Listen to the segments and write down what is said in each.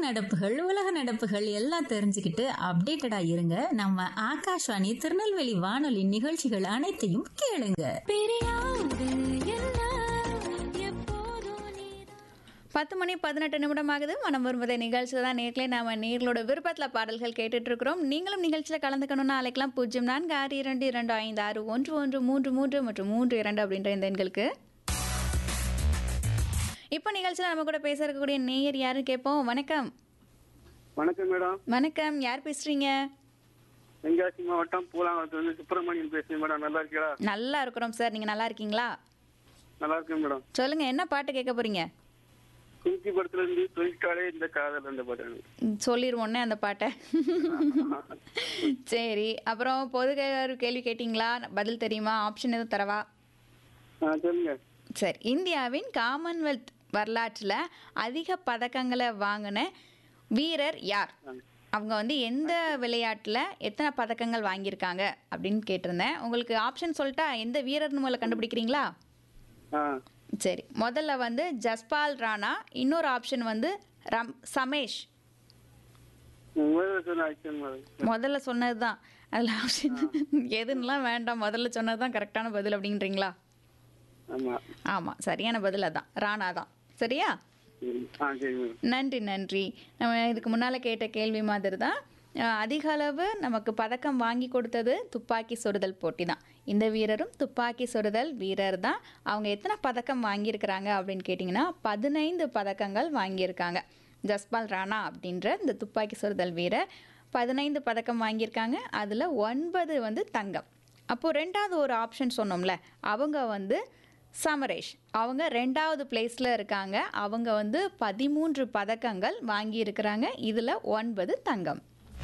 நடப்புகள் உலக நடப்புகள் எல்லாம் தெரிஞ்சுக்கிட்டு அப்டேட்டடா இருங்க நம்ம ஆகாஷ்வாணி திருநெல்வேலி வானொலி நிகழ்ச்சிகள் அனைத்தையும் கேளுங்க பத்து மணி பதினெட்டு நிமிடம் ஆகுது மனம் வருவதை நிகழ்ச்சி தான் நேர்களே நாம நேர்களோட விருப்பத்தில் பாடல்கள் கேட்டுட்டு இருக்கிறோம் நீங்களும் நிகழ்ச்சியில் கலந்துக்கணும்னா அழைக்கலாம் பூஜ்ஜியம் நான்கு ஆறு இரண்டு இரண்டு ஐந்து ஆறு ஒன்று ஒன்று மூன்று மூன்று மற்றும் மூன்று இரண்டு அப்படின்ற இந்த எண்களுக்கு இப்போ நிகழ்ச்சியில் நம்ம கூட பேச இருக்கக்கூடிய நேயர் யாருன்னு கேட்போம் வணக்கம் வணக்கம் மேடம் வணக்கம் யார் பேசுறீங்க தென்காசி மாவட்டம் பூலாங்கத்துல இருந்து சுப்பிரமணியன் பேசுறேன் மேடம் நல்லா இருக்கீங்களா நல்லா இருக்கிறோம் சார் நீங்க நல்லா இருக்கீங்களா நல்லா இருக்கேன் மேடம் சொல்லுங்க என்ன பாட்டு கேட்க போறீங்க குஞ்சி படத்துல இருந்து தொழிற்காலே இந்த காதல் அந்த பாட்டு ம், சொல்லிருவோன்னே அந்த பாட்டை சரி அப்புறம் பொது கே- கேள்வி கேட்டிங்களா பதில் தெரியுமா ஆப்ஷன் எதுவும் தரவா ஆ சொல்லுங்க சரி இந்தியாவின் காமன்வெல்த் வரலாற்றில் அதிக பதக்கங்களை வாங்கின வீரர் யார் அவங்க வந்து எந்த விளையாட்டில் எத்தனை பதக்கங்கள் வாங்கியிருக்காங்க அப்படின்னு கேட்டிருந்தேன் உங்களுக்கு ஆப்ஷன் சொல்லிட்டா எந்த வீரர்னு முதல்ல கண்டுபிடிக்கிறீங்களா ஆ சரி முதல்ல வந்து ஜஸ்பால் ராணா இன்னொரு ஆப்ஷன் வந்து ரம் சமேஷ் முதல்ல சொன்ன ஆக்ஷன் மேடம் முதல்ல சொன்னது தான் அதில் ஆப்ஷன் எதுன்னெலாம் வேண்டாம் முதல்ல சொன்னது தான் கரெக்டான பதில் அப்படின்றீங்களா ஆமா ஆமாம் சரியான பதில் அதான் ராணா தான் சரியா சரி. ஆ சரி மேடம் நன்றி நன்றி நம்ம இதுக்கு முன்னால் கேட்ட கேள்வி மாதிரி தான் அஹ், அதிக அளவு நமக்கு பதக்கம் வாங்கி கொடுத்தது துப்பாக்கி சுடுதல் போட்டி தான் இந்த வீரரும் துப்பாக்கி சுடுதல் வீரர் தான் அவங்க எத்தனை பதக்கம் வாங்கியிருக்கிறாங்க அப்படின்னு கேட்டிங்கன்னா பதினைந்து பதக்கங்கள் வாங்கியிருக்காங்க ஜஸ்பால் ராணா அப்படின்ற இந்த துப்பாக்கி சுடுதல் வீரர் பதினைந்து பதக்கம் வாங்கியிருக்காங்க அதில் ஒன்பது வந்து தங்கம் அப்போது ரெண்டாவது ஒரு ஆப்ஷன் சொன்னோம்ல அவங்க வந்து சமரேஷ் அவங்க ரெண்டாவது பிளேஸில் இருக்காங்க அவங்க வந்து பதிமூன்று பதக்கங்கள் வாங்கி இருக்கிறாங்க இதில் ஒன்பது தங்கம்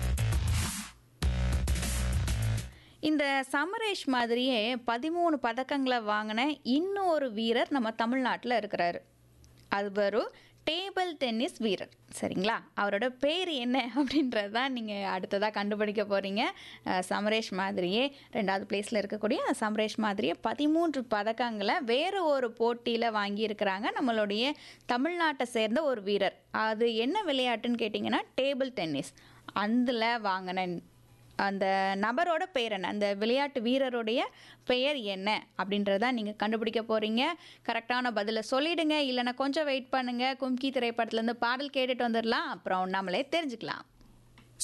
இந்த சமரேஷ் மாதிரியே பதிமூணு பதக்கங்களை வாங்கின இன்னொரு வீரர் நம்ம தமிழ்நாட்டில் இருக்கிறாரு அது வரும் டேபிள் டென்னிஸ் வீரர் சரிங்களா அவரோட பேர் என்ன அப்படின்றது தான் நீங்கள் அடுத்ததாக கண்டுபிடிக்க போகிறீங்க சமரேஷ் மாதிரியே ரெண்டாவது பிளேஸில் இருக்கக்கூடிய அந்த சமரேஷ் மாதிரியே பதிமூன்று பதக்கங்களை வேறு ஒரு போட்டியில் வாங்கியிருக்கிறாங்க நம்மளுடைய தமிழ்நாட்டை சேர்ந்த ஒரு வீரர் அது என்ன விளையாட்டுன்னு கேட்டிங்கன்னா டேபிள் டென்னிஸ் அதில் வாங்கின அந்த நபரோட பெயர் என்ன அந்த விளையாட்டு வீரருடைய பெயர் என்ன அப்படின்றத நீங்கள் கண்டுபிடிக்க போகிறீங்க கரெக்டான பதிலை சொல்லிடுங்க இல்லைன்னா கொஞ்சம் வெயிட் பண்ணுங்கள் கும்கி திரைப்படத்துலேருந்து பாடல் கேட்டுட்டு வந்துடலாம் அப்புறம் நம்மளே தெரிஞ்சுக்கலாம்